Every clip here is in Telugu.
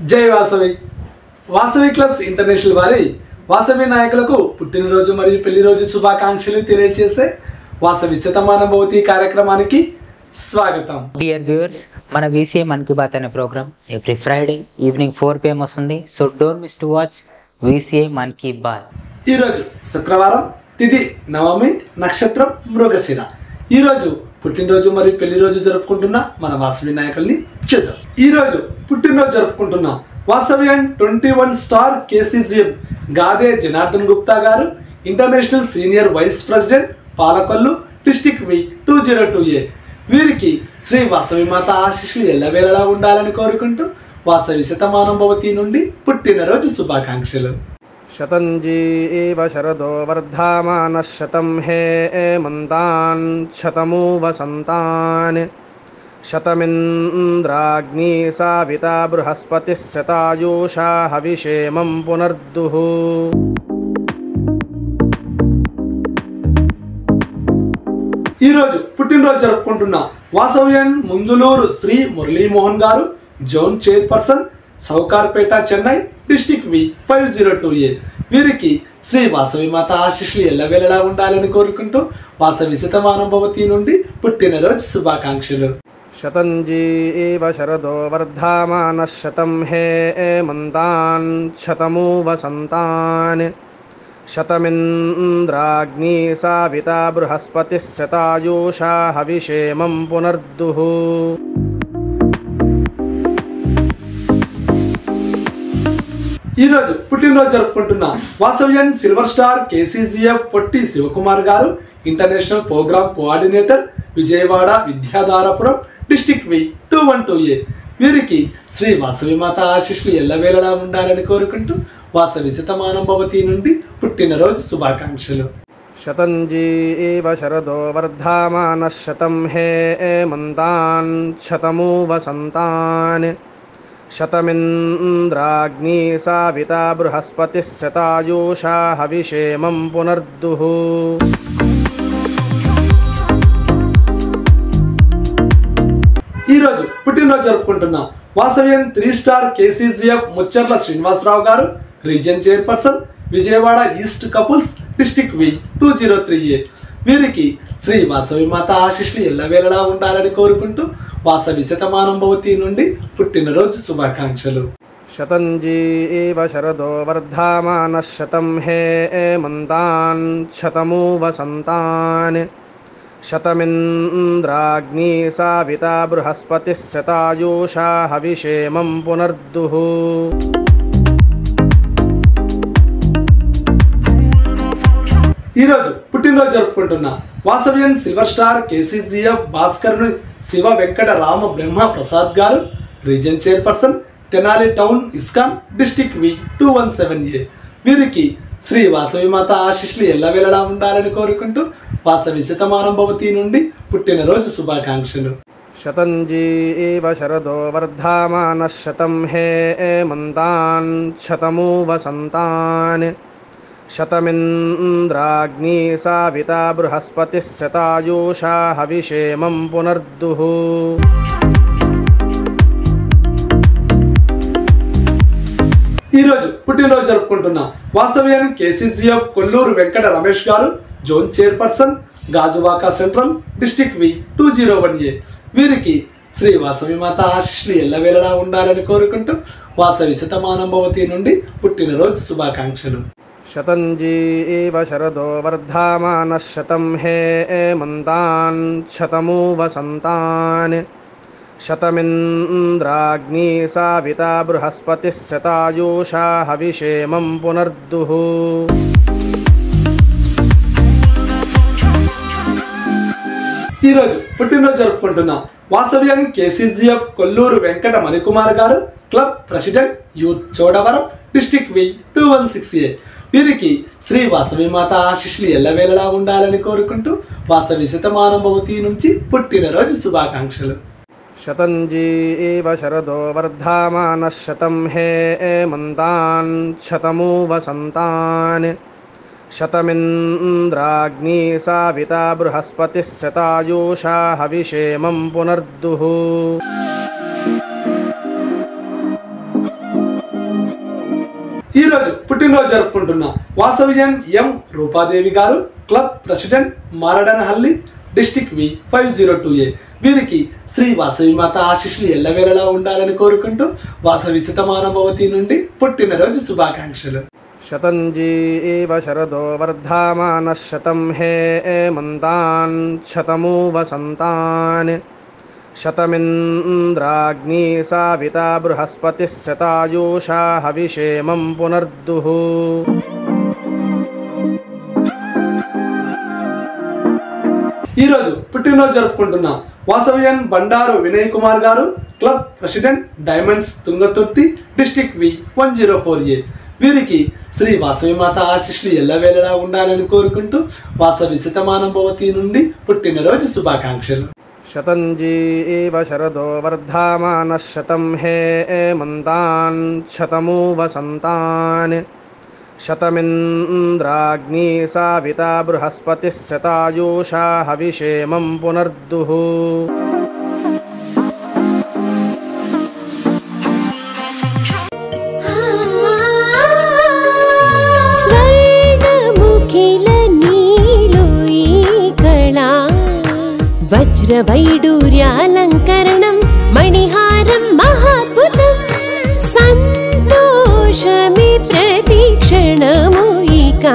జై వాసవి వాసవి క్లబ్స్ ఇంటర్నేషనల్ వారి వాసవి నాయకులకు పుట్టినరోజు మరియు పెళ్లి రోజు శుభాకాంక్షలు తెలియజేసే వాసవి శతమాన భవతి కార్యక్రమానికి స్వాగతం డియర్ వ్యూవర్స్ మన వీసీఏ మన్ కీ బాత్ అనే programme every Friday evening four PM వస్తుంది so don't miss to watch VCA Mann Ki Baat ఈరోజు శుక్రవారం తిథి నవమి నక్షత్రం మృగశిర ఈరోజు పుట్టినరోజు మరియు పెళ్లి రోజు జరుపుకుంటున్న మన వాసవి నాయకుల్ని చూద్దాం ఈరోజు పుట్టినరోజు జరుపుకుంటున్నాం Vasavi and twenty one star KCGM Gade Janardhan Gupta garu international senior vice president Palakollu district V two zero two A వీరికి శ్రీ వాసవి మాత ఆశీస్సులు ఎల్లవేళలా ఉండాలని కోరుకుంటూ వాసవి శతమానం భవతి నుండి పుట్టినరోజు శుభాకాంక్షలు शतञ्जी एव शरदो वर्धामानः शतं हे एमन्तान् शतमु वसन्तान् शतमिन्द्राग्नी साविता बृहस्पतिः शतायुषा हविषेमं पुनर्दुः ఈరోజు పుట్టినరోజు జరుపుకుంటున్న వాసవ్యన్ ముందులూరు Shri Muralimohan garu zone chairperson Sowcarpet Chennai district V five zero two A వీరికి శ్రీ వాసవి మాత ఆశీస్సులు ఎల్లవేళలా ఉండాలని కోరుకుంటూ వాసవి శతమానం భవతి నుండి పుట్టినరోజు శుభాకాంక్షలు शतञ्जी एव शरदो वर्धामानः शतं हे एमन्तान् शतमु वसन्तान् शतमिन्द्राग्नी साविता बृहस्पतिः शतायुषा हविषेमं पुनर्दुः ఈరోజు పుట్టినరోజు జరుపుకుంటున్న Vasavian silver star KCGF Potti Shivakumar garu international programme coordinator Vijayawada Vidyadharapuram district V two one two A వీరికి శ్రీ వాసవి మాత ఆశీస్సులు ఎల్లవేళలా ఉండాలని కోరుకుంటూ వాసవి శతమానం భవతి నుండి పుట్టినరోజు శుభాకాంక్షలు शतञ्जी एव शरदो वर्धामानः शतं हे एमन्तान् शतमु वसन्तान् शतमिन्द्राग्नी साविता बृहस्पतिः शतायुषा हविषेमं पुनर्दुः ఈరోజు పుట్టినరోజు జరుపుకుంటున్నాం Vasavian three star KCGF Mucharla Srinivasarao garu region chairperson Vijayawada east couples district V two zero three A వీరికి శ్రీ వాసవి మాత ఆశీస్సులు ఎల్లవేళలా ఉండాలని కోరుకుంటూ వాసవి శతమానం భవతి నుండి పుట్టినరోజు శుభాకాంక్షలు शतञ्जी एव शरदो वर्धामानः शतं हे एमन्तान् शतमु वसन्तान् शतमिन्द्राग्नी साविता बृहस्पतिः शतायुषा हविषेमं पुनर्दुः ఈరోజు పుట్టినరోజు జరుపుకుంటున్న వాసవ్యన్ సిల్వర్ స్టార్ కేసీజీఎఫ్ భాస్కర్ను Shiva Venkata Rama Brahma Prasad garu region chairperson Tenali town ISKCON district V two one seven A వీరికి శ్రీ వాసవి మాత ఆశీస్సులు ఎల్లవేళలా ఉండాలని కోరుకుంటూ వాసవి శతమానం భవతి నుండి పుట్టినరోజు శుభాకాంక్షలు शतञ्जी एव शरदो वर्धामानः शतं हे एमन्तान् शतमु वसन्तान् शतमिन्द्राग्नी साविता बृहस्पतिः शतायुषा हविषेमं पुनर्दुः ఈరోజు పుట్టినరోజు జరుపుకుంటున్న వాసవ్యాన్ని KCCF Kolluru Venkata Ramesh garu zone chairperson Gajuwaka central district V two zero one A వీరికి శ్రీ వాసవి మాత ఆశీస్సులు ఎల్లవేళలా ఉండాలని కోరుకుంటూ వాసవి శతమానం భవతి నుండి పుట్టినరోజు శుభాకాంక్షలు शतञ्जी एव शरदो वर्धामानः शतं हे एमन्तान् शतमु वसन्तान् शतमिन्द्राग्नी साविता बृहस्पतिः शतायुषा हविषेमं पुनर्दुः ఈరోజు పుట్టినరోజు జరుపుకుంటున్న వాసవ్యాన్ని KCGF Kolluru Venkata Manikumar garu club president youth Chodavaram district V two one six A వీరికి శ్రీ వాసవి మాత ఆశీస్సులు ఎల్లవేళలా ఉండాలని కోరుకుంటూ వాసవి శతమానం భవతి నుంచి పుట్టినరోజు శుభాకాంక్షలు शतञ्जी एव शरदो वर्धामानः शतं हे एमन्तान् शतमु वसन्तान् शतमिन्द्राग्नी साविता बृहस्पतिः शतायुषा हविषेमं पुनर्दुः ఈరోజు పుట్టినరోజు జరుపుకుంటున్న వాసవియన్ M Rupadevi garu club president Maradanahalli district V five zero two A వీరికి శ్రీ వాసవి మాత ఆశీస్సులు ఎల్లవేళలా ఉండాలని కోరుకుంటూ వాసవి శతమానభవతి నుండి పుట్టినరోజు శుభాకాంక్షలు శతంజీవ శరదో వర్ధమానः శతం హే మంతాన్ శతమూ వసంతాన్ శతమింద్రాగ్నీ సావితా బృహస్పతిः శతాయూషా హవిషేమం పునర్దుః ఈరోజు పుట్టినరోజు జరుపుకుంటున్న వాసవియన్ Bandaru Vinay Kumar garu club president diamonds Tungaturthi district V one zero four A వీరికి శ్రీ వాసవి మాత ఆశీస్సులు ఎల్లవేళలా ఉండాలని కోరుకుంటూ వాసవి శతమానం భవతి నుండి పుట్టినరోజు శుభాకాంక్షలు శతంజీవ శరదో వర్ధమానः శతం హే మంతాన్ శతమూ వసంతాన్ శతమింద్రాగ్నీ సావితా బృహస్పతిः శతాయూషా హవిషేమం పునర్దుః స్వర్గముఖిల నీలో ఈ కళా వజ్రవైడూర్యాలంకరణం మణిహారం మహాద్భుతం సంతోషమి ప్రతిక్షణము ఇక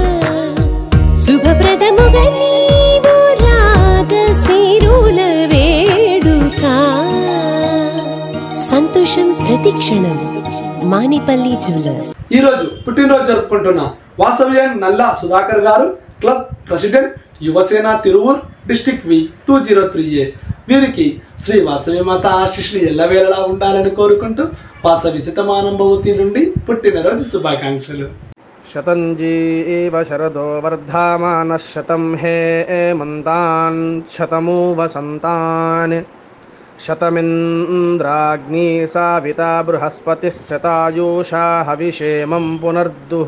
శుభప్రదముగా నీవు రాగశిరుల వేడుక సంతోషం ప్రతిక్షణం మానిపల్లి జ్యువెలర్స్ ఈరోజు పుట్టినరోజు జరుపుకుంటున్న వాసవ్యన్ Nalla Sudhakar garu club president Yuvasena Tiruvur district V two zero three A వీరికి శ్రీ వాసవి మాత ఆశీస్సులు ఎల్లవేళలా ఉండాలని కోరుకుంటూ వాసవి శతమానం భవతి నుండి పుట్టినరోజు శుభాకాంక్షలు శతంజీవ శరదో వర్ధమానः శతం హే మంతాన్ శతమూ వసంతాన్ శతమింద్రాగ్నీ సావితా బృహస్పతిः శతాయూషా హవిషేమం పునర్దుః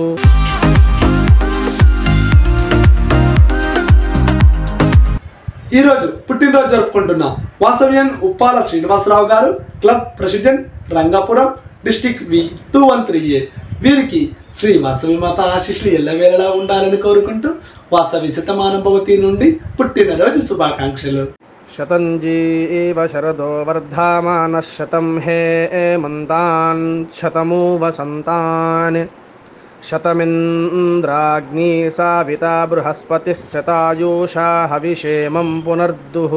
ఈరోజు పుట్టినరోజు జరుపుకుంటున్న వాసవ్యన్ Uppala Srinivasarao garu club president Rangapuram district V two one three A వీరికి శ్రీ వాసవి మాత ఆశీస్సులు ఎల్లవేళలా ఉండాలని కోరుకుంటూ వాసవి శతమానం భవతి నుండి పుట్టినరోజు శుభాకాంక్షలు శతంజీవ శరదో వర్ధమానः శతం హే మంతాన్ శతమూ వసంతాన్ శతమింద్రాగ్నీ సావితా బృహస్పతిः శతాయూషా హవిషేమం పునర్దుః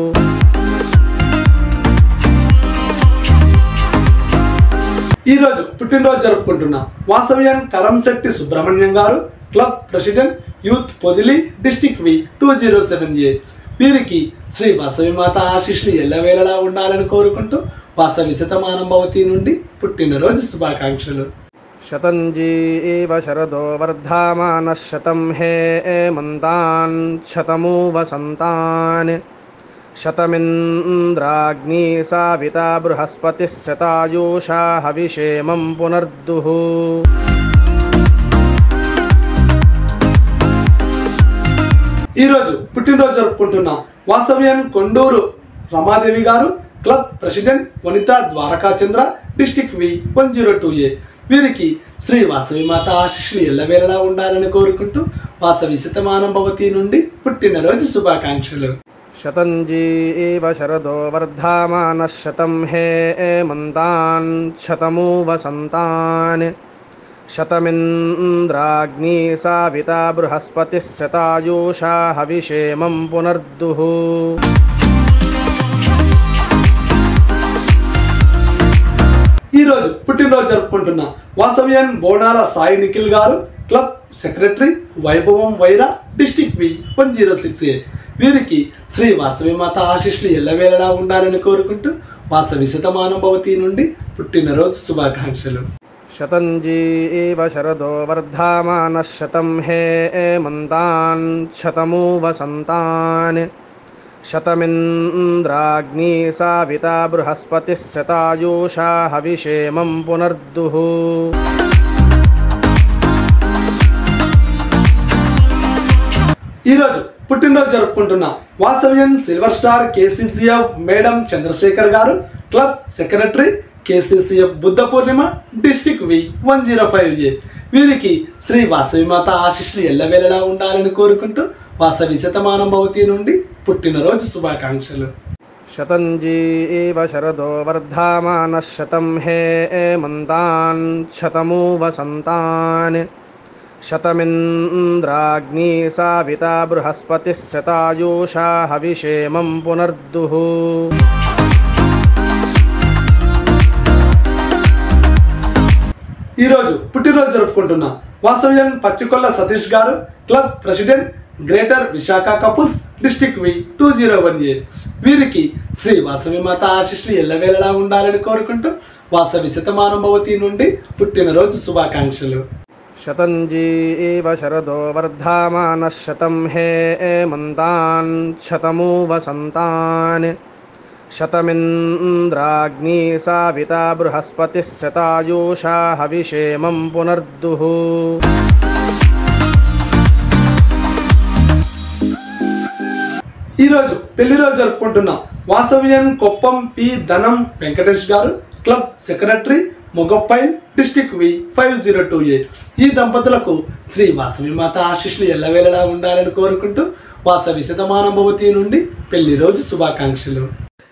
ఈరోజు పుట్టినరోజు జరుపుకుంటున్న వాసవ్యన్ Karamsetti Subrahmanyam garu club president youth Podili district V two zero seven A వీరికి శ్రీ వాసవి మాత ఆశీస్సులు ఎల్లవేళలా ఉండాలని కోరుకుంటూ వాసవి శతమానం భవతి నుండి పుట్టినరోజు శుభాకాంక్షలు శతంజీవ శరదో వర్ధమానः శతం హే మంతాన్ శతమూ వసంతాన్ శతమింద్రాగ్నీ సావితా బృహస్పతిः శతాయూషా హవిషేమం పునర్దుః ఈరోజు పుట్టినరోజు జరుపుకుంటున్న వాసవ్యన్ Konduru Ramadevi garu club president Vanitha Dwarakachandra district V one zero two A వీరికి శ్రీ వాసవి మాత ఆశీస్సులు ఎల్లవేళలా ఉండాలని కోరుకుంటూ వాసవి శతమానం భవతి నుండి పుట్టినరోజు శుభాకాంక్షలు శతంజీవ శరదో వర్ధమానः శతం హే మంతాన్ శతమూ వసంతాన్ శతమింద్రాగ్నీ సావితా బృహస్పతిः శతాయూషా హవిషేమం పునర్దుః ఈరోజు పుట్టినరోజు జరుపుకుంటున్న వాసవ్యన్ బోనాల సాయి నిఖిల్ గారు club secretary Vaibhavam Wyra district V one zero six A వీరికి శ్రీ వాసవి మాత ఆశీస్సులు ఎల్లవేళలా ఉండాలని కోరుకుంటూ వాసవి శతమానం భవతి నుండి పుట్టినరోజు శుభాకాంక్షలు శతంజీవ శరదో వర్ధమానः శతం హే మంతాన్ శతమూ వసంతాన్ శతమింద్రాగ్నీ సావితా బృహస్పతిः శతాయూషా హవిషేమం పునర్దుః ఈరోజు పుట్టినరోజు జరుపుకుంటున్న Vasavian silver star KCCF Medam Chandrasekhar garu club secretary KCCF Buddha Purnima district V one zero five A వీరికి శ్రీ వాసవి మాత ఆశీస్సులు ఎల్లవేళలా ఉండాలని కోరుకుంటూ వాసవి శతమానం భవతి నుండి పుట్టినరోజు శుభాకాంక్షలు శతంజీవ శరదో వర్ధమానः శతం హే మంతాన్ శతమూ వసంతాన్ శతమింద్రాగ్నీ సావితా బృహస్పతిः శతాయూషా హవిషేమం పునర్దుః ఈరోజు పుట్టినరోజు జరుపుకుంటున్న వాసవ్యం Pachikolla Satish garu club president greater Visakha couples district V two zero one A వీరికి శ్రీ వాసవి మాత ఆశీస్సులు ఎల్లవేళలా ఉండాలని కోరుకుంటూ వాసవి శతమానం భవతి నుండి పుట్టినరోజు శుభాకాంక్షలు శతంజీవ శరదో వర్ధమానः శతం హే మంతాన్ శతమూ వసంతాన్ శతమింద్రాగ్నీ సావితా బృహస్పతిः శతాయూషా హవిషేమం పునర్దుః ఈరోజు పెళ్లి రోజు జరుపుకుంటున్న వాసవ్యం Koppam P Dhanam Venkatesh garu club secretary Mogappair district V five zero two A ఈ దంపతులకు శ్రీ వాసవి మాత ఆశీస్సులు ఎల్లవేళలా ఉండాలని కోరుకుంటూ వాసవి శతమానం భవతి నుండి పెళ్లి రోజు శుభాకాంక్షలు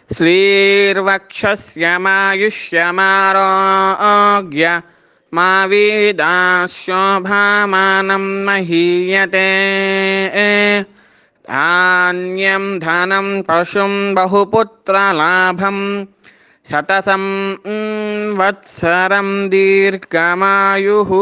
श्रीर्वक्षस्यमायुष्यमारोग्य मा वेदाशोभामानं महीयते धान्यं धनं पशुं बहुपुत्रलाभं शतसं वत्सरं दीर्घमायुः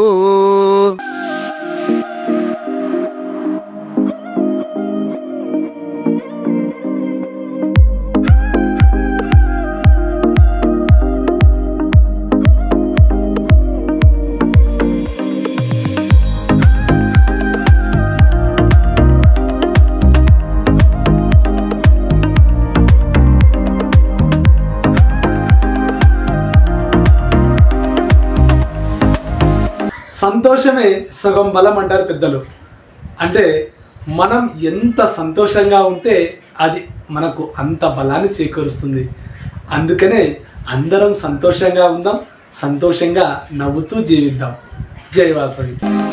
సంతోషమే సగం బలం అంటారు పెద్దలు అంటే మనం ఎంత సంతోషంగా ఉంటే అది మనకు అంత బలాన్ని చేకూరుస్తుంది అందుకనే అందరం సంతోషంగా ఉందాం సంతోషంగా నవ్వుతూ జీవిద్దాం జై వాసవి